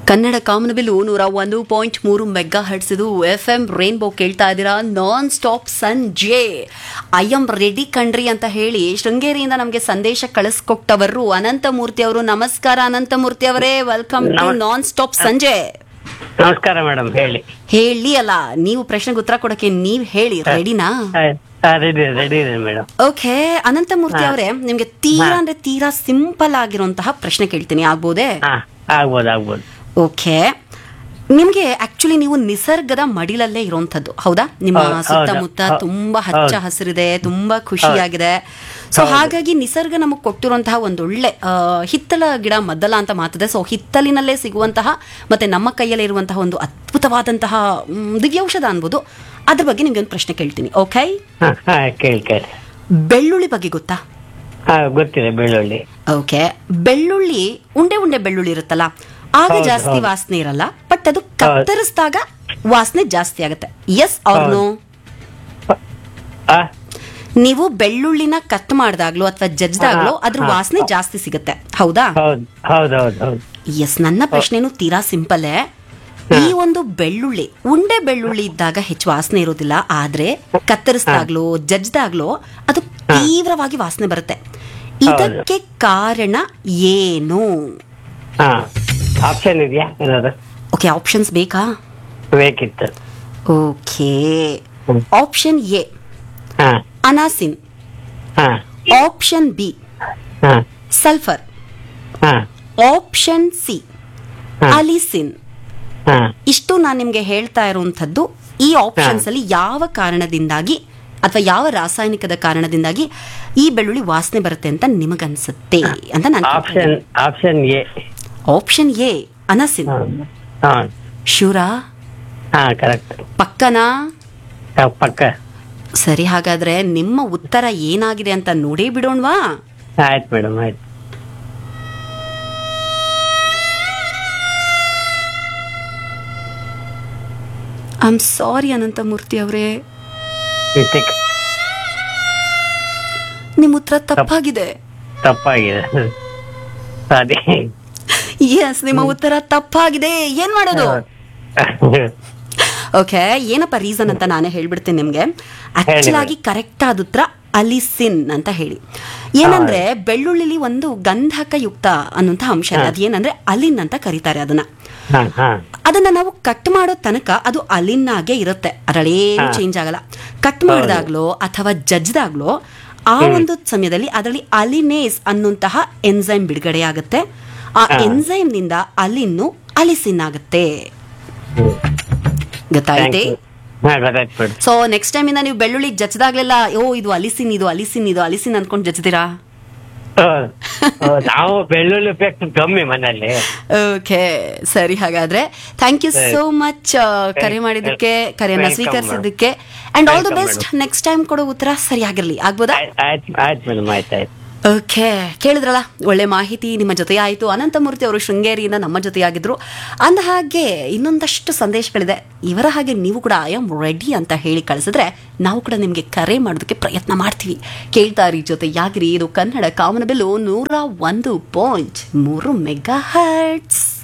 ಕನ್ನಡ ಕಾಮನಬಿಲ್ಲು ನೂರ ಒಂದು ಪಾಯಿಂಟ್ ಮೂರು ಮೆಗಾ ಹರ್ಟ್ಸ್ ಇದು ಎಫ್ ಎಂ ರೈನ್ಬೋ ಕೇಳ್ತಾ ಇದ್ದೀರಾ ನಾನ್ ಸ್ಟಾಪ್ ಸಂಜೆ ಐ ಎಂ ರೆಡಿ ಕಣ್ರಿ ಅಂತ ಹೇಳಿ ಶೃಂಗೇರಿಯಿಂದ ನಮಗೆ ಸಂದೇಶ ಕಳಿಸ್ಕೊಟ್ಟವರು ಅನಂತಮೂರ್ತಿ ಅವರು ನಮಸ್ಕಾರ ಅನಂತಮೂರ್ತಿ ಅವರೇ ವೆಲ್ಕಮ್ ಟು ನಮಸ್- ನಾನ್ ಸ್ಟಾಪ್ ಸಂಜೆ ನಮಸ್ಕಾರ ಮೇಡಮ್ ಹೇಳಿ ಹೇಳಿ ಅಲ್ಲ ನೀವು ಪ್ರಶ್ನೆಗೆ ಉತ್ತರ ಕೊಡಕ್ಕೆ ನೀವ್ ಹೇಳಿ ರೆಡಿನಾ ರೆಡಿ ರೆಡಿ ಇದೆ ಮೇಡಮ್ ಓಕೆ ಅನಂತಮೂರ್ತಿ ಅವರೇ ನಿಮ್ಗೆ ತೀರಾ ಅಂದ್ರೆ ತೀರಾ ಸಿಂಪಲ್ ಆಗಿರುವಂತಹ ಪ್ರಶ್ನೆ ಕೇಳ್ತೀನಿ ಆಗ್ಬೋದೇ ಹಾ ಆಗ್ಬೋದು ಆಗ್ಬೋದು ಓಕೆ ನಿಮ್ಗೆ ಆಕ್ಚುಲಿ ನೀವು ನಿಸರ್ಗದ ಮಡಿಲಲ್ಲೇ ಇರುವಂತದ್ದು ಹೌದಾ ನಿಮ್ಮ ಹೌದು, ಹೌದು, ಸುತ್ತಮುತ್ತ ಹೌದು. ತುಂಬಾ ಹಚ್ಚ ಹೌದು. ಹಸಿರಿದೆ ತುಂಬಾ ಖುಷಿಯಾಗಿದೆ ಸೊ ಹೌದು. ಹಾಗಾಗಿ ನಿಸರ್ಗ ನಮಗೆ ಕೊಟ್ಟಿರುವಂತಹ ಒಂದೊಳ್ಳೆ ಆ, ಹಿತ್ತಲ ಗಿಡ ಮದ್ದಲ ಅಂತ ಮಾತಿದೆ ಸೊ ಹಿತ್ತಲಿನಲ್ಲೇ ಸಿಗುವಂತಹ ಮತ್ತೆ ನಮ್ಮ ಕೈಯಲ್ಲಿ ಇರುವಂತಹ ಒಂದು ಅದ್ಭುತವಾದಂತಹ ಮ್, ದಿವ್ಯೌಷಧ ಅನ್ಬೋದು ಅದ್ರ ಬಗ್ಗೆ ನಿಮ್ಗೆ ಒಂದು ಪ್ರಶ್ನೆ ಕೇಳ್ತೀನಿ ಓಕೆ ಹಾ ಹಾ ಕೇಳಿ ಕೇಳಿ ಬೆಳ್ಳುಳ್ಳಿ ಬಗ್ಗೆ ಗೊತ್ತಾ ಹಾ ಗೊತ್ತಿದೆ ಬೆಳ್ಳುಳ್ಳಿ ಓಕೆ ಬೆಳ್ಳುಳ್ಳಿ ಉಂಡೆ ಉಂಡೆ ಬೆಳ್ಳುಳ್ಳಿ ಇರುತ್ತಲ್ಲ ಆಗ ಹೌದು, ಜಾಸ್ತಿ ಹೌದು. ವಾಸನೆ ಇರಲ್ಲ ಬಟ್ ಅದು ಕತ್ತರಿಸಿದಾಗ ವಾಸನೆ ಜಾಸ್ತಿ ಆಗುತ್ತೆ ಎಸ್ ಅವ್ರ ಹೌದು. ನೋ ಆ ನೀವು ಬೆಳ್ಳುಳ್ಳಿನ ಕಟ್ ಮಾಡಿದಾಗ್ಲೋ ಅಥವಾ ಜಜ್ದಾಗ್ಲೋ ಹಾ, ಅದ್ರ ಹಾ, ವಾಸನೆ ಹಾ. ಜಾಸ್ತಿ ಸಿಗುತ್ತೆ ಹೌದಾ ಹೌದು ಹೌದು ಹೌದು ಹೌದು ಎಸ್ ನನ್ನ ಪ್ರಶ್ನೆನೂ ತೀರಾ ಸಿಂಪಲ್ ಈ ಒಂದು ಬೆಳ್ಳುಳ್ಳಿ ಉಂಡೆ ಬೆಳ್ಳುಳ್ಳಿ ಇದ್ದಾಗ ಹೆಚ್ಚು ವಾಸನೆ ಇರೋದಿಲ್ಲ ಆದ್ರೆ ಕತ್ತರಿಸಿದಾಗ್ಲೋ ಜಜ್ದಾಗ್ಲೋ ಅದು ತೀವ್ರವಾಗಿ ವಾಸನೆ ಬರುತ್ತೆ ಇದಕ್ಕೆ ಕಾರಣ ಏನು ಹಾ ಆಪ್ಷನ್ ಇದೆಯಾ ಏನಾದ್ರು ಓಕೆ ಆಪ್ಷನ್ಸ್ ಬೇಕಾ ಬೇಕಿತ್ತು ಓಕೆ ಹ್ಮ್. ಆಪ್ಷನ್ ಎ ಹಾ ಅನಾಸಿನ್ ಹಾ ಆಪ್ಷನ್ ಬಿ ಹಾ ಸಲ್ಫರ್ ಹಾ ಆಪ್ಷನ್ ಸಿ ಹಾ. ಅಲಿಸಿನ್ ಹಾ ಇಷ್ಟು ನಾನು ನಿಮ್ಗೆ ಹೇಳ್ತಾ ಇರುವಂತದ್ದು ಈ ಆಪ್ಷನ್ಸ್ ಅಲ್ಲಿ ಯಾವ ಕಾರಣದಿಂದಾಗಿ ಅಥವಾ ಯಾವ ರಾಸಾಯನಿಕದ ಕಾರಣದಿಂದಾಗಿ ಈ ಬೆಳ್ಳುಳ್ಳಿ ವಾಸನೆ ಬರುತ್ತೆ ಅಂತ ನಿಮಗನ್ಸುತ್ತೆ ಅಂತ ನಾನು option option A option A Anacin ಹಾ ಹಾ ಶೂರಾ ಹಾ ಕರೆಕ್ಟ್ ಪಕ್ಕನಾ ಪಕ್ಕ ಸರಿ ಹಾಗಾದ್ರೆ ನಿಮ್ಮ ಉತ್ತರ ಏನಾಗಿದೆ ಅಂತ ನೋಡೇ ಬಿಡೋಣವಾ ಆಯ್ತು ಮೇಡಮ್ ಆಯ್ತು ಐ ಆಮ್ ಸಾರಿ ಅನಂತಮೂರ್ತಿ ಅವರೇ ಮಿಸ್ಟೇಕ್ ನಿಮ್ಮ ಉತ್ತರ ತಪ್ಪಾಗಿದೆ ತಪ್ಪಾಗಿದೆ ಅದೇ ಎಸ್ ನಿಮ್ಮ ಉತ್ತರ ತಪ್ಪಾಗಿದೆ ಏನ್ ಮಾಡೋದು ಓಕೆ ಏನಪ್ಪ ರೀಸನ್ ಅಂತ ನಾನೇ ಹೇಳ್ಬಿಡ್ತೀನಿ ನಿಮ್ಗೆ ಆಕ್ಚುಲ್ ಆಗಿ ಕರೆಕ್ಟ್ ಆದ ಉತ್ತರ ಅಲಿಸಿನ್ ಅಂತ ಹೇಳಿ ಏನಂದ್ರೆ ಬೆಳ್ಳುಳ್ಳಿಲಿ ಒಂದು ಗಂಧಕ ಯುಕ್ತ ಅನ್ನುವಂಥ ಅಂಶ ಇದೆ ಅದೇನಂದ್ರೆ ಅಲಿನ್ ಅಂತ ಕರೀತಾರೆ ಅದನ್ನ ಹಾ ಹಾ ಅದನ್ನ ನಾವು ಕಟ್ ಮಾಡೋ ತನಕ ಅದು ಅಲಿನ್ನಾಗೆ ಇರುತ್ತೆ ಅದರಲ್ಲೇನು ಹಾ. ಚೇಂಜ್ ಆಗಲ್ಲ ಕಟ್ ಮಾಡಿದಾಗ್ಲೋ ಅಥವಾ ಜಜ್ದಾಗ್ಲೋ ಆ ಒಂದು ಸಮಯದಲ್ಲಿ ಅದರಲ್ಲಿ ಅಲಿನೇಸ್ ಅನ್ನುವಂತಹ ಎನ್ಸೈಮ್ ಬಿಡುಗಡೆ ಆಗುತ್ತೆ ಆ ಹಾ. ಎನ್ಸೈಮ್ ನಿಂದ ಅಲಿನ್ನು ಅಲಿಸಿನ್ ಆಗುತ್ತೆ ಥ್ಯಾಂಕ್ ಗೊತ್ತಾಯ್ತೆ ಯು ಹಾ ಗೊತ್ತಾಯ್ತು ಮೇಡಮ್ ಸೊ ನೆಕ್ಸ್ಟ್ ಟೈಮ್ ಇಂದ ನೀವು ಬೆಳ್ಳುಳ್ಳಿ ಜಜ್ದಾಗ್ಲೆಲ್ಲ ಓ ಇದು ಅಲಿಸಿನ್ ಇದು ಅಲಿಸಿನ್ ಇದು ಅಲಿಸಿನ್ ಅನ್ಕೊಂಡು ಜಜ್ದಿರಾ ನಾವು ಬೆಳ್ಳುಳ್ಳಿ ಉಪಯೋಗ ಕಮ್ಮಿ ಮನೆಯಲ್ಲಿ ಓಕೆ ಸರಿ ಹಾಗಾದ್ರೆ ಥ್ಯಾಂಕ್ ಯು ಸರಿ. ಸೋ ಮಚ್ ಕರೆ ಮಾಡಿದ್ದಕ್ಕೆ ಕರೆಯನ್ನ Welcome, ಸ್ವೀಕರಿಸಿದ್ದಕ್ಕೆ and all the Welcome, best next time ಕೊಡೋ ಉತ್ತರ ಸರಿಯಾಗಿರ್ಲಿ ಆಗ್ಬೋದಾ ಆಯ್ತು ಆಯ್ತು ಮೇಡಮ್ ಆಯ್ತು ಆಯ್ತು ಓಕೆ ಕೇಳಿದ್ರಲ್ಲ ಒಳ್ಳೆ ಮಾಹಿತಿ ನಿಮ್ಮ ಜೊತೆ ಆಯಿತು ಅನಂತಮೂರ್ತಿ ಅವರು ಶೃಂಗೇರಿಯಿಂದ ನಮ್ಮ ಜೊತೆಯಾಗಿದ್ರು ಅಂದ ಹಾಗೆ ಇನ್ನೊಂದಷ್ಟು ಸಂದೇಶಗಳಿದೆ ಇವರ ಹಾಗೆ ನೀವು ಕೂಡ ಐ ಆಮ್ ರೆಡಿ ಅಂತ ಹೇಳಿ ಕಳಿಸಿದ್ರೆ ನಾವು ಕೂಡ ನಿಮಗೆ ಕರೆ ಮಾಡೋದಕ್ಕೆ ಪ್ರಯತ್ನ ಮಾಡ್ತೀವಿ ಕೇಳ್ತಾ ಇರಿ ಜೊತೆ ಯಾಗಿರಿ ಇದು ಕನ್ನಡ ಕಾಮನಬಿಲ್ಲು ನೂರ ಒಂದು ಪಾಯಿಂಟ್ ಮೂರು ಮೆಗಾ ಹರ್ಟ್ಸ್